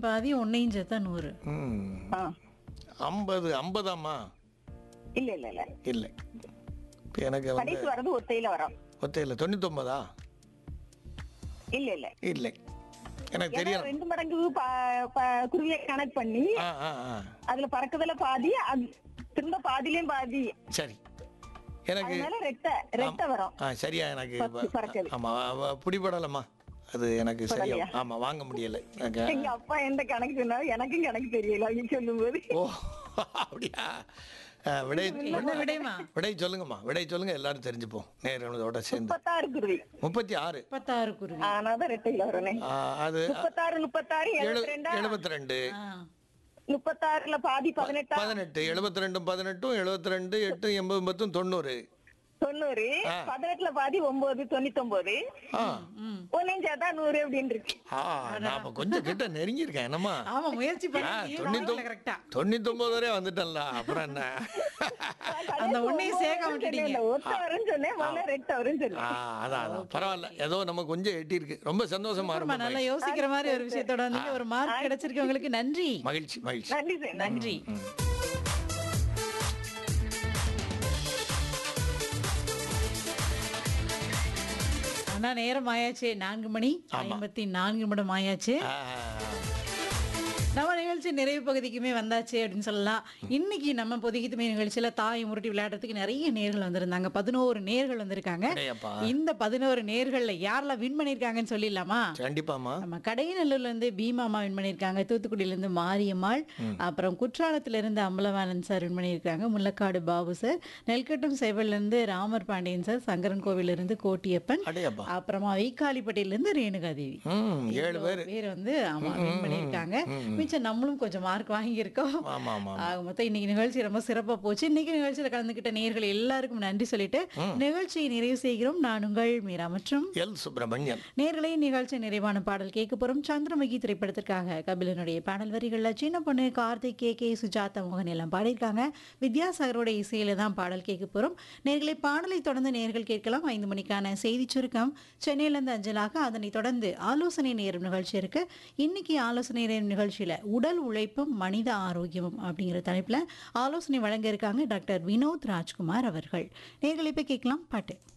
பாதி ஒன்னையும் சேர்த்தா நூறு ம் ஆ. ஐம்பது ஐம்பதாம்மா இல்ல இல்ல இல்ல இல்லை இப்போ எனக்கு வந்து கடைசி வர்றது ஒத்தையில வரும் ஒத்தையில் தொண்ணூத்தொம்பதா இல்ல இல்ல இல்லை எனக்கு ஏன்னா தெரியும் ரெண்டு மடங்கு ப- ப- குருவியை கனெக்ட் பண்ணி ஆ ஆ ஆ அதுல பறக்குதுல பாதி அது திரும்ப பாதியிலயும் பாதி சரி எனக்கு அதனால ரெட்டை ரெட்டை வரும் ஆ சரியா எனக்கு பத்து பறக்குது. ஆமா அவ- பிடிபடலம்மா அது எனக்கு சரியா ஆமா வாங்க முடியல எனக்கு எங்க அப்பா எந்த கணக்கு சொன்னாலும் எனக்கும் கணக்கு தெரியல அவங்க சொல்லும் போது ஓ அப்படியா ஆ, விடை என்ன விடைமா விடை சொல்லுங்கம்மா விடை சொல்லுங்க எல்லாரும் தெரிஞ்சுப்போம் நேர்களோட சேர்ந்து முப்பத்தாறு குருவி முப்பத்தி ஆறு முப்பத்தாறு குருவி ஆனாதான் ரெட்டையில வரணும் ஆ, அது முப்பத்தாறு முப்பத்தாறு எழு எழுபத்தி ரெண்டா எழுபத்தி ரெண்டு ஆ. முப்பத்தாறுல பாதி பதினெட்டா பதினெட்டு எழுபத்தி ரெண்டும் பதினெட்டும் எழுபத்தி ரெண்டு எட்டு எண்பது பத்தும் தொண்ணூறு தொண்ணூறு பதினெட்டுல பாதி ஒன்பது தொண்ணூத்தி ஒன்பது ஆ ம். ஒன்னையும் சேர்த்தா நூறு அப்படின்னு இருக்கு ஆ நான் அப்ப கொஞ்சம் கிட்ட நெருங்கியிருக்கேன் என்னம்மா ஆமா முயற்சி ஆ, பண்ணி தொண்ணூத்தொம்பது கரெக்டா தொண்ணூத்தொம்பது வரை வந்துட்டேன்ல அப்புறம் என்ன அந்த ஒன்னையும் சேர்க்க விட்டுட்டீங்க இல்ல, ஒத்த வரும்னு சொன்னேன் முதல்ல ரெட்டை வரும்னு ஆ சொன்னேன் அதான் அதான் பரவாயில்ல ஏதோ நம்ம கொஞ்சம் எட்டி இருக்கு ரொம்ப சந்தோஷமா ரொம்ப இருக்கும் நல்லா யோசிக்கிற மாதிரி ஒரு விஷயத்தோட வந்தீங்க ஒரு மார்க் கிடைச்சிருக்கு உங்களுக்கு நன்றி மகிழ்ச்சி மகிழ்ச்சி நன்றி சார் நன்றி ஆனா நேரம் ஆயாச்சு நான்கு மணி ஐம்பத்தி நான்கு நிமிடம் ஆயாச்சு ஆ, நம்ம நிகழ்ச்சி நிறைவு பகுதிக்குமே வந்தாச்சு அப்படின்னு சொல்லலாம் இன்னைக்கு நம்ம பொதுகித்துமை நிகழ்ச்சியில தாய் முருட்டி விளையாடுறதுக்கு நிறைய நேர்கள் வந்திருந்தாங்க பதினோரு நேர்கள் வந்திருக்காங்க அடேயப்பா. இந்த பதினோரு நேர்கள்ல யாரெல்லாம் வின் பண்ணிருக்காங்கன்னு சொல்லிடலாமா கண்டிப்பாமா நம்ம கடையநல்லூர்ல இருந்து பீமாமா வின் பண்ணியிருக்காங்க தூத்துக்குடியில இருந்து மாரியம்மாள் அப்புறம் குற்றாலத்துல இருந்து அம்பலவாணன் சார் வின் பண்ணியிருக்காங்க முல்லக்காடு பாபு சார் நெல்கட்டும் சேவல்ல இருந்து ராமர் பாண்டியன் சார் சங்கரன் கோவில்ல இருந்து கோட்டியப்பன் அடையப்பா அப்புறமா வைக்காலிப்பட்டியில இருந்து ரேணுகா தேவி ம் ஏழு பேர் பேர் வந்து ஆமா வின் பண்ணியிருக்காங்க மிச்சம் நம்மளும் கொஞ்சம் மார்க் வாங்கியிருக்கோம் ஆமா ஆமா ஆக மொத்தம் இன்னைக்கு நிகழ்ச்சி ரொம்ப சிறப்பா போச்சு இன்னைக்கு நிகழ்ச்சியில கலந்துக்கிட்ட நேர்கள் எல்லாருக்கும் நன்றி சொல்லிட்டு நிகழ்ச்சியை நிறைவு செய்கிறோம் நான் உங்கள் மீரா மற்றும் எல் சுப்பிரமணியன் நேர்களை நிகழ்ச்சி நிறைவான பாடல் கேட்க போறோம் சந்திரமுகி திரைப்படத்திற்காக கபிலனுடைய பாடல் வரிகள்ல சின்ன பொண்ணு கார்த்திக் கே கே சுஜாதா மோகன் எல்லாம் பாடியிருக்காங்க வித்யாசாகரோட இசையில தான் பாடல் கேட்க போறோம் நேர்களை பாடலை தொடர்ந்து நேர்கள் கேட்கலாம் ஐந்து மணிக்கான செய்தி சுருக்கம் சென்னையிலிருந்து அஞ்சலாக அதனைத் தொடர்ந்து ஆலோசனை நேரம் நிகழ்ச்சி இருக்கு இன்னைக்கு ஆலோசனை நேரம் நிகழ்ச்சியில உடல் உழைப்பும் மனித ஆரோக்கியமும் அப்படிங்கிற தலைப்புல ஆலோசனை வழங்க இருக்காங்க டாக்டர் வினோத் ராஜ்குமார் அவர்கள் நேர்களை போய் கேட்கலாம் பாட்டு